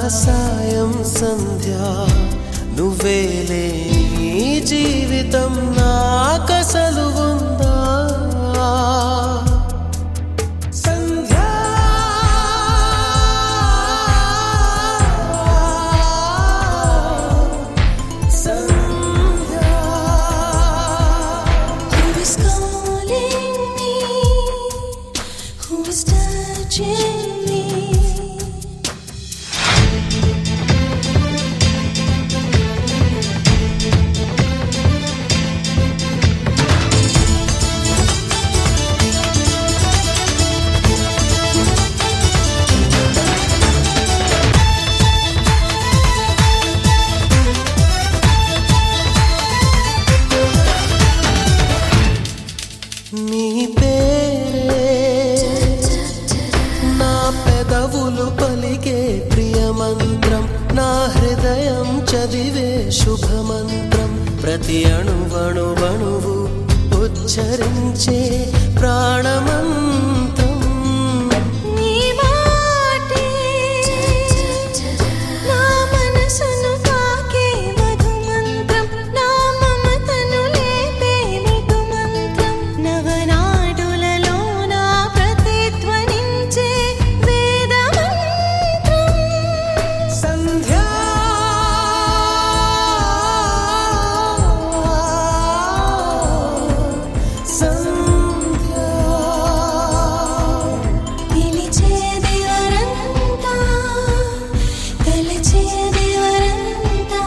సాయం సంధ్య నువ్వేలే నీ జీవితం నాకసలు ఉందా సంధ్యా సంధ్యా Who is calling me? Who is touching me? నీ పేరే నా పెదవులు పలికే ప్రియమంత్రం నా హృదయం చదివే శుభమంత్రం ప్రతి అణువణువణువు ఉచ్చరించే ప్రాణమంత్రం నీ మాటే నా మనసును తాకే మధుమంత్రం నా మమతను లేపే మృదుమంత్రం నవనాడులలో నా ప్రతిధ్వనించే వేదమంత్రం సంధ్యా సంధ్యా పిలిచేది వరంతా తలచేది వరంతా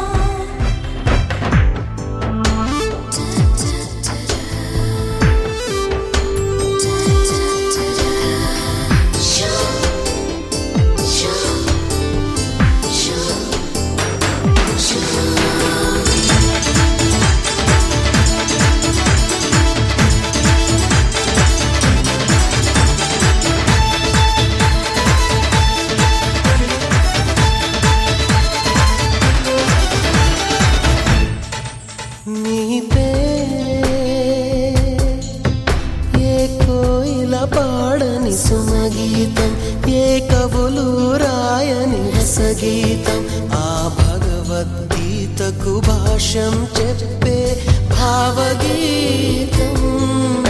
నీ పేరే ఏ కోయిల పాడని సుమగీతం ఏ కవులు రాయని రసగీతం ఆ భగవద్గీతకు భాష్యం చెప్పే భావగీతం